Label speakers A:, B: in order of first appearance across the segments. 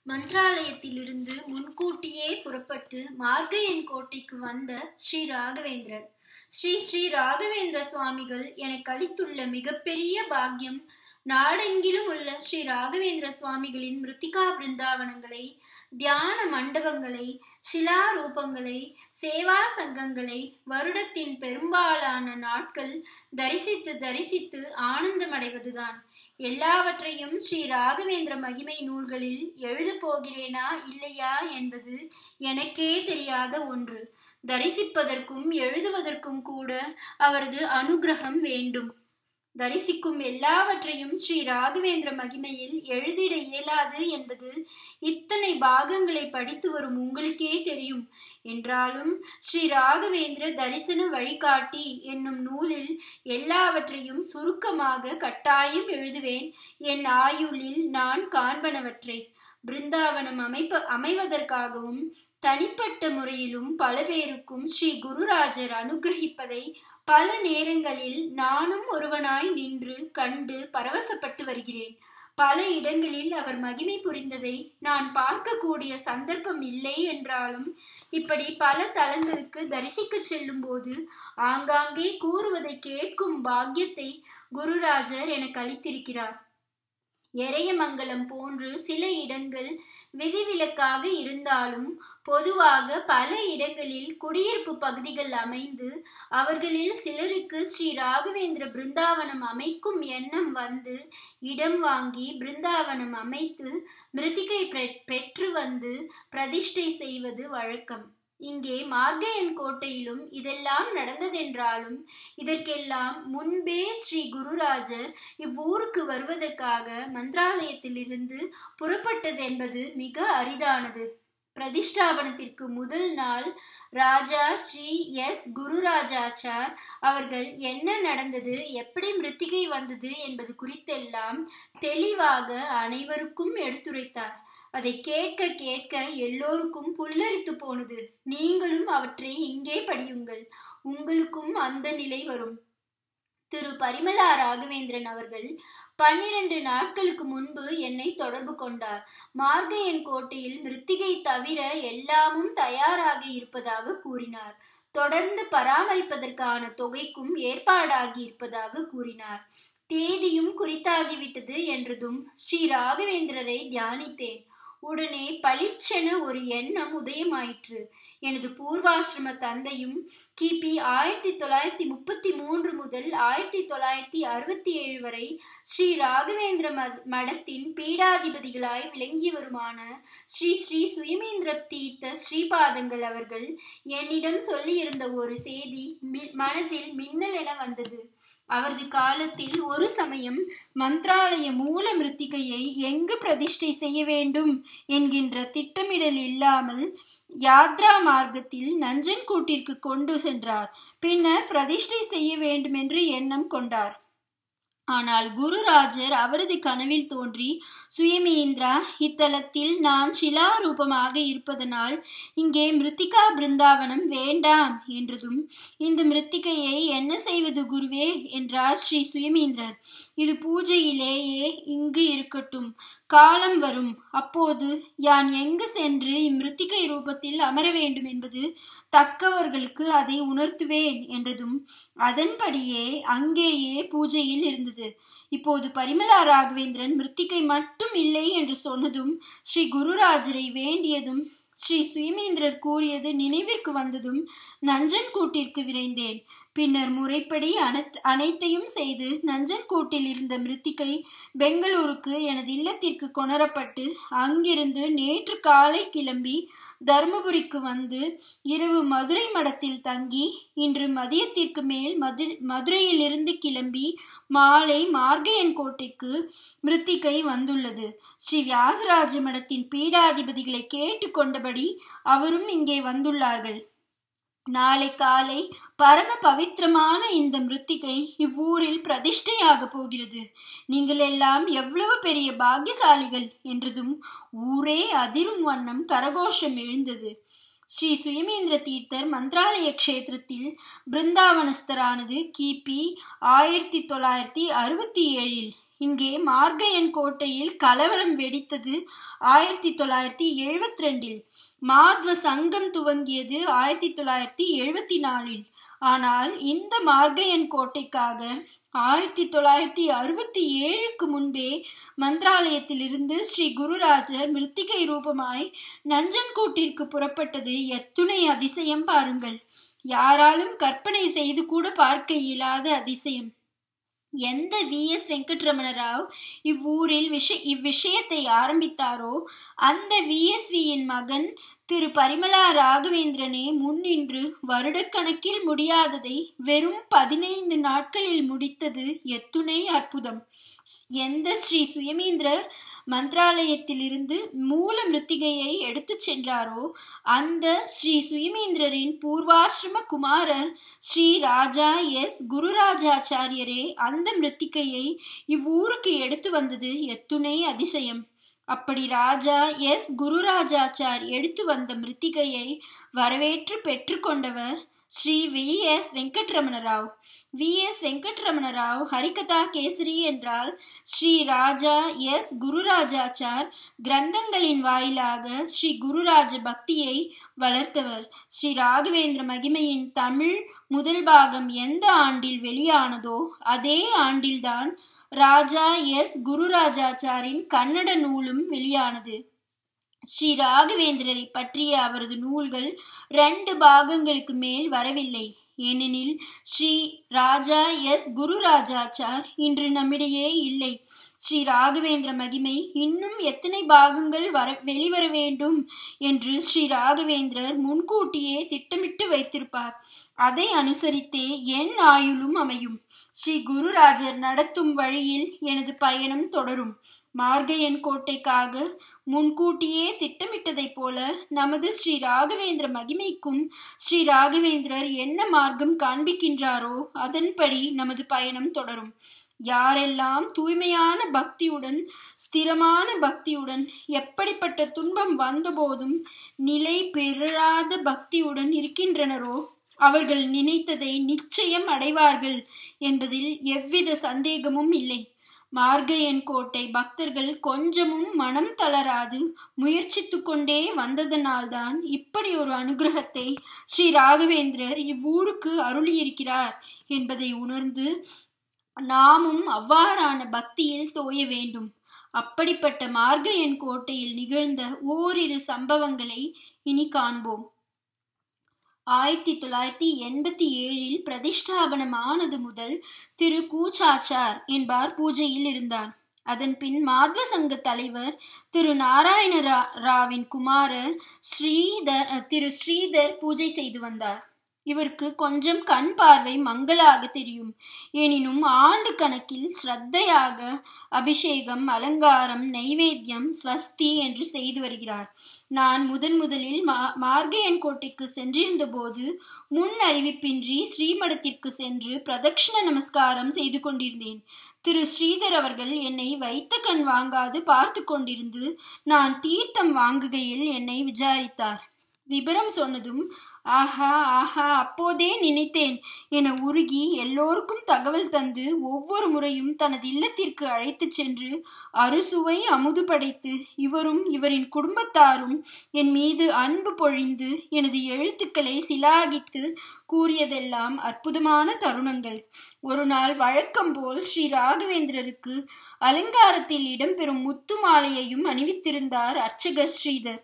A: மந்த்ராலயத்திலிருந்து முன்கூட்டியே புறப்பட்டு மார்கையன் கோட்டைக்கு வந்த ஸ்ரீ ராகவேந்திரர் ஸ்ரீ ஸ்ரீ ராகவேந்திர சுவாமிகள் எனக்கு அளித்துள்ள மிகப்பெரிய பாக்கியம் நாடெங்கிலும் உள்ள ஸ்ரீ ராகவேந்திர சுவாமிகளின் மிருத்திகா பிருந்தாவனங்களை தியான மண்டபங்களை சிலாரூபங்களை சேவா சங்கங்களை வருடத்தின் பெரும்பாலான நாட்கள் தரிசித்து தரிசித்து ஆனந்தமடைவதுதான் எல்லாவற்றையும் ஸ்ரீ ராகவேந்திர மகிமை நூல்களில் எழுதப் போகிறேனா இல்லையா என்பது எனக்கே தெரியாத ஒன்று தரிசிப்பதற்கும் எழுதுவதற்கும் கூட அவரது அனுகிரகம் வேண்டும் தரிசிக்கும் எல்லாவற்றையும் ஸ்ரீ ராகவேந்திர மகிமையில் எழுதிட இயலாது என்பது இத்தனை பாகங்களை படித்து வரும் உங்களுக்கே தெரியும் என்றாலும் ஸ்ரீ ராகவேந்திர தரிசன வழிகாட்டி என்னும் நூலில் எல்லாவற்றையும் சுருக்கமாக கட்டாயம் எழுதுவேன் என் ஆயுளில் நான் காண்பனவற்றை பிருந்தாவனம் அமைப்ப அமைவதற்காகவும் தனிப்பட்ட முறையிலும் பல பேருக்கும் ஸ்ரீ குருராஜர் அனுகிரகிப்பதை பல நேரங்களில் நானும் ஒருவனாய் நின்று கண்டு பரவசப்பட்டு வருகிறேன் பல இடங்களில் அவர் மகிமை புரிந்ததை நான் பார்க்கக்கூடிய சந்தர்ப்பம் இல்லை என்றாலும் இப்படி பல தலங்களுக்கு தரிசிக்க செல்லும் போது ஆங்காங்கே கூறுவதை கேட்கும் பாக்கியத்தை குருராஜர் எனக்கு அளித்திருக்கிறார் எரையமங்கலம் போன்று சில இடங்கள் விதிவிலக்காக இருந்தாலும் பொதுவாக பல இடங்களில் குடியிருப்பு பகுதிகள் அமைந்து அவர்களில் சிலருக்கு ஸ்ரீ ராகவேந்திர பிருந்தாவனம் அமைக்கும் எண்ணம் வந்து இடம் வாங்கி பிருந்தாவனம் அமைத்து மிருத்திகை பெற்று வந்து பிரதிஷ்டை செய்வது வழக்கம் இங்கே மார்கையன் கோட்டையிலும் இதெல்லாம் நடந்ததென்றாலும் இதற்கெல்லாம் முன்பே ஸ்ரீ குருராஜர் இவ்வூருக்கு வருவதற்காக மந்திராலயத்திலிருந்து புறப்பட்டதென்பது மிக அரிதானது பிரதிஷ்டாபனத்திற்கு முதல் நாள் ராஜா ஸ்ரீ எஸ் குருராஜாச்சார் அவர்கள் என்ன நடந்தது எப்படி மிருத்திகை வந்தது என்பது குறித்தெல்லாம் தெளிவாக அனைவருக்கும் எடுத்துரைத்தார் அதை கேட்க கேட்க எல்லோருக்கும் புல்லரித்து போனது நீங்களும் அவற்றை இங்கே படியுங்கள் உங்களுக்கும் அந்த நிலை வரும் திரு பரிமலா ராகவேந்திரன் அவர்கள் பன்னிரண்டு நாட்களுக்கு முன்பு என்னை தொடர்பு கொண்டார் மார்கையன் கோட்டையில் மிருத்திகை தவிர எல்லாமும் தயாராக இருப்பதாக கூறினார் தொடர்ந்து பராமரிப்பதற்கான தொகைக்கும் ஏற்பாடாகி இருப்பதாக கூறினார் தேதியும் குறித்தாகிவிட்டது என்றதும் ஸ்ரீ ராகவேந்திரரை தியானித்தேன் உடனே பளிச்சென ஒரு எண்ணம் உதயமாயிற்று எனது பூர்வாசிரம தந்தையும் கிபி ஆயிரத்தி தொள்ளாயிரத்தி முப்பத்தி மூன்று முதல் ஆயிரத்தி தொள்ளாயிரத்தி அறுபத்தி ஏழு வரை ஸ்ரீ ராகவேந்திர மடத்தின் பீடாதிபதிகளாய் விளங்கி வருமான ஸ்ரீ ஸ்ரீ சுயமேந்திர தீர்த்த ஸ்ரீபாதங்கள் அவர்கள் என்னிடம் சொல்லியிருந்த ஒரு செய்தி மனதில் மின்னல் என வந்தது அவரது காலத்தில் ஒரு சமயம் மந்த்ராலய மூல மிருத்திகையை எங்கு பிரதிஷ்டை செய்ய வேண்டும் என்கின்ற திட்டமிடல் இல்லாமல் யாத்ரா மார்க்கத்தில் நஞ்சன்கூட்டிற்கு கொண்டு சென்றார் பின்னர் பிரதிஷ்டை செய்ய வேண்டும் என்று எண்ணம் கொண்டார் ஆனால் குருராஜர் அவரது கனவில் தோன்றி சுயமேந்திரா இத்தலத்தில் நான் சிலாரூபமாக இருப்பதனால் இங்கே மிருத்திகா பிருந்தாவனம் வேண்டாம் என்றதும் இந்த மிருத்திகையை என்ன செய்வது குருவே என்றார் ஸ்ரீ சுயமேந்திரர் இது பூஜையிலேயே இங்கு இருக்கட்டும் காலம் வரும் அப்போது யான் எங்கு சென்று இம்மிருத்திகை ரூபத்தில் அமர வேண்டும் என்பது தக்கவர்களுக்கு அதை உணர்த்துவேன் என்றதும் அதன்படியே அங்கேயே பூஜையில் இருந்தது இப்போது பரிமலா ராகவேந்திரன் மிருத்திகை மட்டும் இல்லை என்று சொன்னதும் ஸ்ரீ குருராஜரை வேண்டியதும் ஸ்ரீ சுயமேந்திரர் கூறியது நினைவிற்கு வந்ததும் நஞ்சன்கூட்டிற்கு விரைந்தேன் பின்னர் முறைப்படி அனைத் அனைத்தையும் செய்து நஞ்சன்கூட்டில் இருந்த மிருத்திகை பெங்களூருக்கு எனது இல்லத்திற்கு கொணரப்பட்டு அங்கிருந்து நேற்று காலை கிளம்பி தருமபுரிக்கு வந்து இரவு மதுரை மடத்தில் தங்கி இன்று மதியத்திற்கு மேல் மது மதுரையிலிருந்து கிளம்பி மாலை மார்கையன் கோட்டைக்கு மிருத்திகை வந்துள்ளது ஸ்ரீ வியாசராஜ மடத்தின் பீடாதிபதிகளை கேட்டுக்கொண்டபடி அவரும் இங்கே வந்துள்ளார்கள் நாளை காலை பரம பவித்திரமான இந்த மிருத்திகை இவ்வூரில் பிரதிஷ்டையாக போகிறது நீங்கள் எல்லாம் எவ்வளவு பெரிய பாக்கியசாலிகள் என்றதும் ஊரே அதிரும் வண்ணம் கரகோஷம் எழுந்தது ஸ்ரீ சுயமேந்திர தீர்த்தர் மந்திராலய க்ஷேத்திரத்தில் பிருந்தாவனஸ்தரானது கிபி ஆயிரத்தி தொள்ளாயிரத்தி அறுபத்தி ஏழில் இங்கே மார்கையன் கோட்டையில் கலவரம் வெடித்தது ஆயிரத்தி தொள்ளாயிரத்தி எழுபத்தி ரெண்டில் மாத்வ சங்கம் துவங்கியது ஆயிரத்தி தொள்ளாயிரத்தி எழுபத்தி நாலில் ஆனால் இந்த மார்கையன் கோட்டைக்காக ஆயிரத்தி தொள்ளாயிரத்தி அறுபத்தி ஏழுக்கு முன்பே மந்திராலயத்திலிருந்து ஸ்ரீ குருராஜர் மிருத்திகை ரூபமாய் நஞ்சன்கூட்டிற்கு புறப்பட்டது எத்துணை அதிசயம் பாருங்கள் யாராலும் கற்பனை செய்து கூட பார்க்க இயலாத அதிசயம் எந்த வி எஸ் வெங்கட்ரமண ராவ் இவ்வூரில் விஷ இவ்விஷயத்தை ஆரம்பித்தாரோ அந்த விஎஸ்வியின் மகன் திரு பரிமலா ராகவேந்திரனே முன்னின்று வருடக்கணக்கில் முடியாததை வெறும் பதினைந்து நாட்களில் முடித்தது எத்துணை அற்புதம் எந்த ஸ்ரீ சுயமீந்திரர் மந்திராலயத்திலிருந்து மூல மிருத்திகையை எடுத்துச் சென்றாரோ அந்த ஸ்ரீ சுயமீந்திரரின் பூர்வாசிரம குமாரர் ஸ்ரீ ராஜா எஸ் குருராஜாச்சாரியரே அந்த மிருத்திகையை இவ்வூருக்கு எடுத்து வந்தது எத்துணை அதிசயம் அப்படி ராஜா எஸ் குருராஜாச்சார் எடுத்து வந்த மிருத்திகையை வரவேற்று பெற்றுக்கொண்டவர் Shri V S Venkataramana Rao V S Venkataramana Rao Harikatha Kesari என்றால் ஸ்ரீ ராஜா எஸ் குருராஜாச்சார் கிரந்தங்களின் வாயிலாக ஸ்ரீ குருராஜ பக்தியை வளர்த்தவர் ஸ்ரீ ராகவேந்திர மகிமையின் தமிழ் முதல் பாகம் எந்த ஆண்டில் வெளியானதோ அதே ஆண்டில்தான் ராஜா எஸ் குருராஜாச்சாரின் கன்னட நூலும் வெளியானது ஸ்ரீ ராகவேந்திரரை பற்றிய அவரது நூல்கள் ரெண்டு பாகங்களுக்கு மேல் வரவில்லை ஏனெனில் ஸ்ரீ ராஜா எஸ் குருராஜாச்சார் இன்று நம்மிடையே இல்லை ஸ்ரீ ராகவேந்திர மகிமை இன்னும் எத்தனை பாகங்கள் வர வெளிவர வேண்டும் என்று ஸ்ரீ ராகவேந்திரர் முன்கூட்டியே திட்டமிட்டு வைத்திருப்பார் அதை அனுசரித்தே என் ஆயுளும் அமையும் ஸ்ரீ குருராஜர் நடத்தும் வழியில் எனது பயணம் தொடரும் மார்கையன் கோட்டைக்காக முன்கூட்டியே திட்டமிட்டதைப் போல நமது ஸ்ரீ ராகவேந்திர மகிமைக்கும் ஸ்ரீ ராகவேந்திரர் என்ன மார்க்கம் காண்பிக்கின்றாரோ அதன்படி நமது பயணம் தொடரும் யாரெல்லாம் தூய்மையான பக்தியுடன் ஸ்திரமான பக்தியுடன் எப்படிப்பட்ட துன்பம் வந்தபோதும் நிலை பெறாத பக்தியுடன் இருக்கின்றனரோ அவர்கள் நினைத்ததை நிச்சயம் அடைவார்கள் என்பதில் எவ்வித சந்தேகமும் இல்லை மார்கையன் கோட்டை பக்தர்கள் கொஞ்சமும் மனம் தளராது முயற்சித்து கொண்டே வந்ததனால்தான் இப்படி ஒரு அனுகிரகத்தை ஸ்ரீ ராகவேந்திரர் இவ்வூருக்கு அருளியிருக்கிறார் என்பதை உணர்ந்து நாமும் அவ்வாறான பக்தியில் தோய வேண்டும் அப்படிப்பட்ட மார்கையன் கோட்டையில் நிகழ்ந்த ஓரிரு சம்பவங்களை இனி காண்போம் ஆயிரத்தி தொள்ளாயிரத்தி எண்பத்தி ஏழில் பிரதிஷ்டாபனம் ஆனது முதல் திரு கூச்சாச்சார் என்பார் பூஜையில் இருந்தார் அதன் பின் மாத்வ சங்க தலைவர் திரு நாராயண ராவின் குமாரர் ஸ்ரீதர் திரு ஸ்ரீதர் பூஜை செய்து வந்தார் இவருக்கு கொஞ்சம் கண் பார்வை மங்களாக தெரியும் எனினும் ஆண்டு கணக்கில் ஸ்ரத்தையாக அபிஷேகம் அலங்காரம் நைவேத்தியம் ஸ்வஸ்தி என்று செய்து வருகிறார் நான் முதன் முதலில் மா மார்கையன் கோட்டைக்கு சென்றிருந்த போது முன் அறிவிப்பின்றி ஸ்ரீமடத்திற்கு சென்று பிரதட்சிண நமஸ்காரம் செய்து கொண்டிருந்தேன் திரு ஸ்ரீதர் அவர்கள் என்னை வைத்த கண் வாங்காது பார்த்து கொண்டிருந்து நான் தீர்த்தம் வாங்குகையில் என்னை விசாரித்தார் விபரம் சொன்னதும் ஆஹா ஆஹா அப்போதே நினைத்தேன் என உருகி எல்லோருக்கும் தகவல் தந்து ஒவ்வொரு முறையும் தனது இல்லத்திற்கு அழைத்துச் சென்று அறுசுவை அமுது படைத்து இவரும் இவரின் குடும்பத்தாரும் என் மீது அன்பு பொழிந்து எனது எழுத்துக்களை சிலாகித்து கூறியதெல்லாம் அற்புதமான தருணங்கள் ஒரு நாள் வழக்கம் போல் ஸ்ரீ ராகவேந்திரருக்கு அலங்காரத்தில் இடம்பெறும் முத்து மாலையையும் அணிவித்திருந்தார் அர்ச்சகர் ஸ்ரீதர்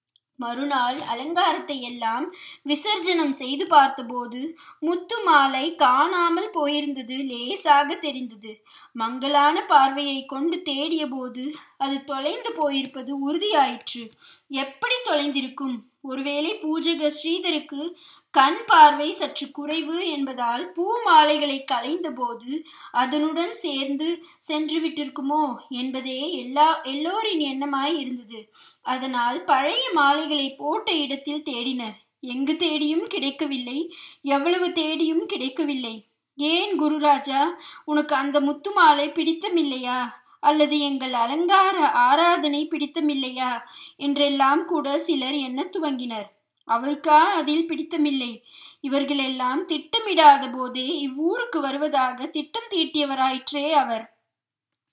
A: மறுநாள் அலங்காரத்தை எல்லாம் விசர்ஜனம் செய்து பார்த்தபோது முத்து மாலை காணாமல் போயிருந்தது லேசாக தெரிந்தது மங்களான பார்வையை கொண்டு தேடிய போது அது தொலைந்து போயிருப்பது உறுதியாயிற்று எப்படி தொலைந்திருக்கும் ஒருவேளை பூஜக ஸ்ரீதருக்கு கண் பார்வை சற்று குறைவு என்பதால் பூ மாலைகளை கலைந்த போது அதனுடன் சேர்ந்து சென்று விட்டிருக்குமோ என்பதே எல்லா எல்லோரின் எண்ணமாய் இருந்தது அதனால் பழைய மாலைகளை போட்ட இடத்தில் தேடினர் எங்கு தேடியும் கிடைக்கவில்லை எவ்வளவு தேடியும் கிடைக்கவில்லை ஏன் குருராஜா உனக்கு அந்த முத்து மாலை பிடித்தமில்லையா அல்லது எங்கள் அலங்கார ஆராதனை பிடித்தமில்லையா என்றெல்லாம் கூட சிலர் எண்ண துவங்கினர் அவருக்கா அதில் பிடித்தமில்லை இவர்களெல்லாம் திட்டமிடாத போதே இவ்வூருக்கு வருவதாக திட்டம் தீட்டியவராயிற்றே அவர்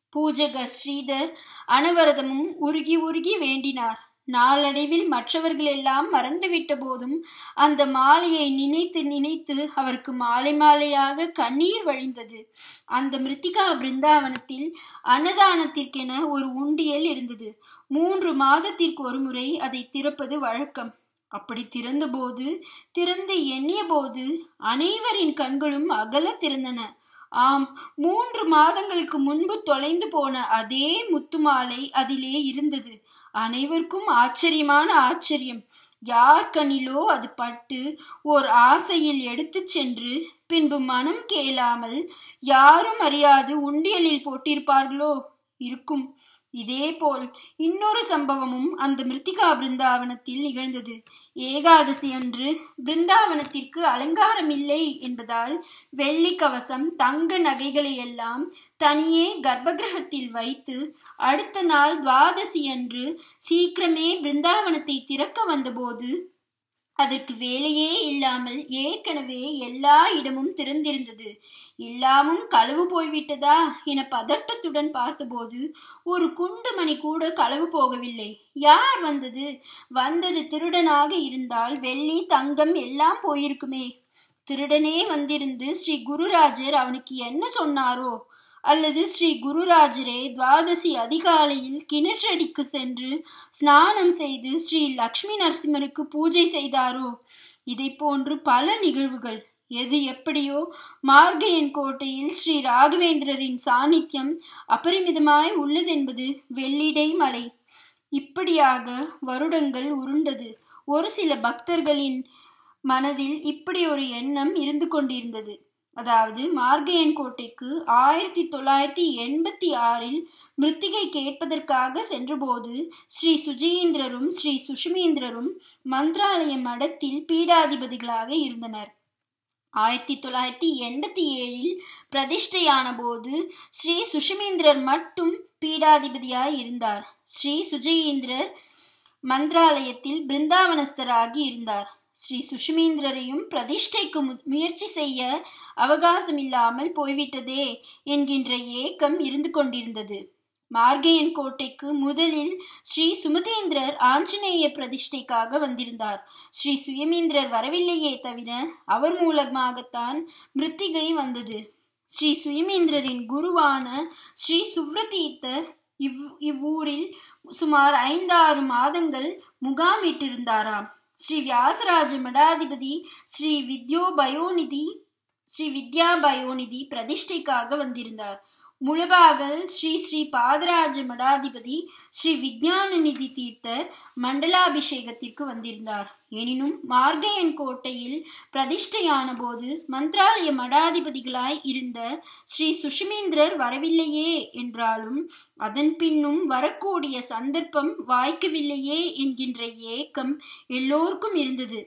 A: பூஜகர் ஸ்ரீதர் அனவரதமும் உருகி உருகி வேண்டினார் நாளடைவில் மற்றவர்கள் எல்லாம் மறந்துவிட்ட போதும் அந்த மாலையை நினைத்து நினைத்து அவருக்கு மாலை மாலையாக கண்ணீர் வழிந்தது அந்த மிருத்திகா பிருந்தாவனத்தில் அன்னதானத்திற்கென ஒரு உண்டியல் இருந்தது மூன்று மாதத்திற்கு ஒரு முறை அதை திறப்பது வழக்கம் அப்படி திறந்தபோது திறந்து எண்ணிய போது அனைவரின் கண்களும் அகல திறந்தன ஆம் மூன்று மாதங்களுக்கு முன்பு தொலைந்து போன அதே முத்துமாலை அதிலே இருந்தது அனைவருக்கும் ஆச்சரியமான ஆச்சரியம் யார் கண்ணிலோ அது பட்டு ஓர் ஆசையில் எடுத்துச் சென்று பின்பு மனம் கேளாமல் யாரும் அறியாது உண்டியலில் போட்டிருப்பார்களோ இருக்கும் இதேபோல் இன்னொரு சம்பவமும் அந்த மிருத்திகா பிருந்தாவனத்தில் நிகழ்ந்தது ஏகாதசி அன்று பிருந்தாவனத்திற்கு அலங்காரம் இல்லை என்பதால் வெள்ளி கவசம் தங்க நகைகளை எல்லாம் தனியே கர்ப்பகிரகத்தில் வைத்து அடுத்த நாள் துவாதசி அன்று சீக்கிரமே பிருந்தாவனத்தை திறக்க வந்தபோது அதற்கு வேலையே இல்லாமல் ஏற்கனவே எல்லா இடமும் திறந்திருந்தது எல்லாமும் களவு போய்விட்டதா என பதட்டத்துடன் பார்த்தபோது ஒரு குண்டு மணி கூட களவு போகவில்லை யார் வந்தது வந்தது திருடனாக இருந்தால் வெள்ளி தங்கம் எல்லாம் போயிருக்குமே திருடனே வந்திருந்து ஸ்ரீ குருராஜர் அவனுக்கு என்ன சொன்னாரோ அல்லது ஸ்ரீ குருராஜரே துவாதசி அதிகாலையில் கிணற்றடிக்கு சென்று ஸ்நானம் செய்து ஸ்ரீ லக்ஷ்மி நரசிம்மருக்கு பூஜை செய்தாரோ இதை போன்று பல நிகழ்வுகள் எது எப்படியோ மார்கையன் கோட்டையில் ஸ்ரீ ராகவேந்திரரின் சாநித்தியம் அபரிமிதமாய் உள்ளதென்பது வெள்ளிடை மலை இப்படியாக வருடங்கள் உருண்டது ஒரு சில பக்தர்களின் மனதில் இப்படி ஒரு எண்ணம் இருந்து கொண்டிருந்தது அதாவது மார்கையன் கோட்டைக்கு ஆயிரத்தி தொள்ளாயிரத்தி எண்பத்தி ஆறில் மிருத்திகை கேட்பதற்காக சென்றபோது ஸ்ரீ சுஜீந்திரரும் ஸ்ரீ சுஷுமேந்திரரும் மந்திராலய மடத்தில் பீடாதிபதிகளாக இருந்தனர் ஆயிரத்தி தொள்ளாயிரத்தி எண்பத்தி ஏழில் பிரதிஷ்டையான போது ஸ்ரீ சுஷுமேந்திரர் மட்டும் பீடாதிபதியாய் இருந்தார் ஸ்ரீ சுஜயேந்திரர் மந்திராலயத்தில் பிருந்தாவனஸ்தராகி இருந்தார் ஸ்ரீ சுஷுமேந்திரரையும் பிரதிஷ்டைக்கு முயற்சி செய்ய அவகாசம் இல்லாமல் போய்விட்டதே என்கின்ற ஏக்கம் இருந்து கொண்டிருந்தது மார்கையன் கோட்டைக்கு முதலில் ஸ்ரீ சுமதேந்திரர் ஆஞ்சநேய பிரதிஷ்டைக்காக வந்திருந்தார் ஸ்ரீ சுயமேந்திரர் வரவில்லையே தவிர அவர் மூலமாகத்தான் மிருத்திகை வந்தது ஸ்ரீ சுயமேந்திரரின் குருவான ஸ்ரீ சுவ்ரதீர்த்தர் இவ் இவ்வூரில் சுமார் ஐந்தாறு மாதங்கள் முகாமிட்டிருந்தாராம் ஸ்ரீ வியாசராஜ மடாதிபதி ஸ்ரீ வித்யோ பயோநிதி ஸ்ரீ வித்யா பயோநிதி பிரதிஷ்டைக்காக வந்திருந்தார் முளபாகல் ஸ்ரீ ஸ்ரீ பாதராஜ மடாதிபதி ஸ்ரீ விஜயான நிதி தீர்த்தர் மண்டலாபிஷேகத்திற்கு வந்திருந்தார் எனினும் மார்கையன் கோட்டையில் பிரதிஷ்டையான போது மந்திராலய மடாதிபதிகளாய் இருந்த ஸ்ரீ சுஷிமேந்திரர் வரவில்லையே என்றாலும் அதன் பின்னும் வரக்கூடிய சந்தர்ப்பம் வாய்க்கவில்லையே என்கின்ற ஏக்கம் எல்லோருக்கும் இருந்தது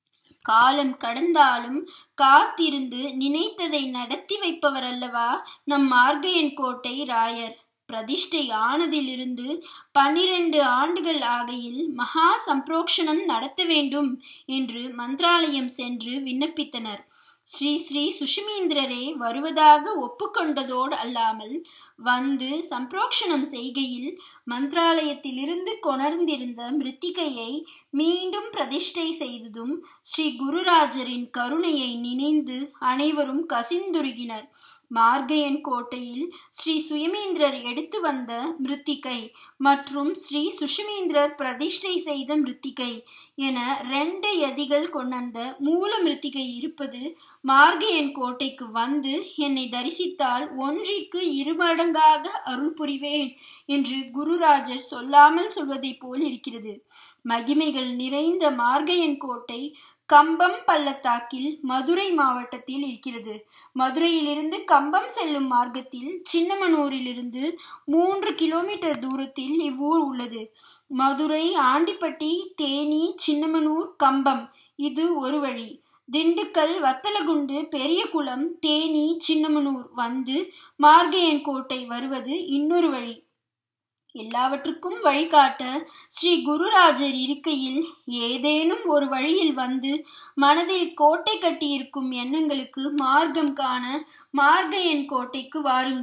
A: காலம் கடந்தாலும் காத்திருந்து நினைத்ததை நடத்தி வைப்பவர் அல்லவா நம் மார்கையன் கோட்டை ராயர் பிரதிஷ்டை ஆனதிலிருந்து பன்னிரண்டு ஆண்டுகள் ஆகையில் மகா சம்பிரோக்ஷணம் நடத்த வேண்டும் என்று மந்திராலயம் சென்று விண்ணப்பித்தனர் ஸ்ரீ ஸ்ரீ சுஷிமேந்திரரே வருவதாக ஒப்புக்கொண்டதோடு அல்லாமல் வந்து சம்பிரோக்ஷணம் செய்கையில் மந்திராலயத்திலிருந்து கொணர்ந்திருந்த மிருத்திகையை மீண்டும் பிரதிஷ்டை செய்ததும் ஸ்ரீ குருராஜரின் கருணையை நினைந்து அனைவரும் கசிந்துருகினர் மார்கையன் கோட்டையில் ஸ்ரீ சுயமேந்திரர் எடுத்து வந்த மிருத்திகை மற்றும் ஸ்ரீ சுஷிமேந்திரர் பிரதிஷ்டை செய்த மிருத்திகை என ரெண்டு யதிகள் கொண்டந்த மூல மிருத்திகை இருப்பது மார்கையன் கோட்டைக்கு வந்து என்னை தரிசித்தால் ஒன்றிற்கு இருமடங்காக அருள் புரிவேன் என்று குருராஜர் சொல்லாமல் சொல்வதைப் போல் இருக்கிறது மகிமைகள் நிறைந்த மார்கையன் கோட்டை கம்பம் பள்ளத்தாக்கில் மதுரை மாவட்டத்தில் இருக்கிறது மதுரையிலிருந்து கம்பம் செல்லும் மார்க்கத்தில் சின்னமனூரிலிருந்து மூன்று கிலோமீட்டர் தூரத்தில் இவ்வூர் உள்ளது மதுரை ஆண்டிப்பட்டி தேனி சின்னமனூர் கம்பம் இது ஒரு வழி திண்டுக்கல் வத்தலகுண்டு பெரியகுளம் தேனி சின்னமனூர் வந்து மார்கையன் கோட்டை வருவது இன்னொரு வழி எல்லாவற்றுக்கும் வழிகாட்ட ஸ்ரீ குருராஜர் இருக்கையில் ஏதேனும் ஒரு வழியில் வந்து மனதில் கோட்டை கட்டியிருக்கும் எண்ணங்களுக்கு மார்க்கம் காண மார்கையன் கோட்டைக்கு வாருங்கள்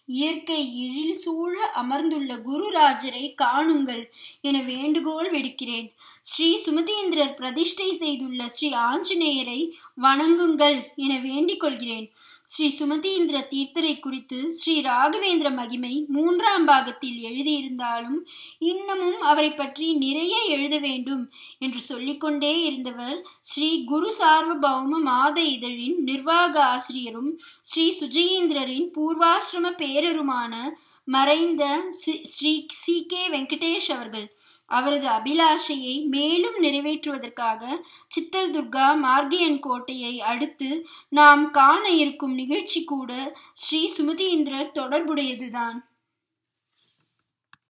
A: இயற்கை எழில் சூழ அமர்ந்துள்ள குருராஜரை காணுங்கள் என வேண்டுகோள் விடுக்கிறேன் ஸ்ரீ சுமதீந்திரர் பிரதிஷ்டை செய்துள்ள ஸ்ரீ ஆஞ்சநேயரை வணங்குங்கள் என வேண்டிக் கொள்கிறேன் ஸ்ரீ சுமதீந்திர தீர்த்தரை குறித்து ஸ்ரீ ராகவேந்திர மகிமை மூன்றாம் பாகத்தில் எழுதியிருந்தாலும் இன்னமும் அவரை பற்றி நிறைய எழுத வேண்டும் என்று சொல்லிக்கொண்டே இருந்தவர் ஸ்ரீ குரு சார்வபௌம மாத இதழின் நிர்வாக ஆசிரியரும் ஸ்ரீ சுஜயேந்திரரின் பூர்வாசிரம பேரருமான மறைந்த ஸ்ரீ சி கே வெங்கடேஷ் அவர்கள் அவரது அபிலாஷையை மேலும் நிறைவேற்றுவதற்காக சித்தல் துர்கா மார்கியன் கோட்டையை அடுத்து நாம் காண இருக்கும் நிகழ்ச்சி கூட ஸ்ரீ சுமதீந்திரர் தொடர்புடையதுதான்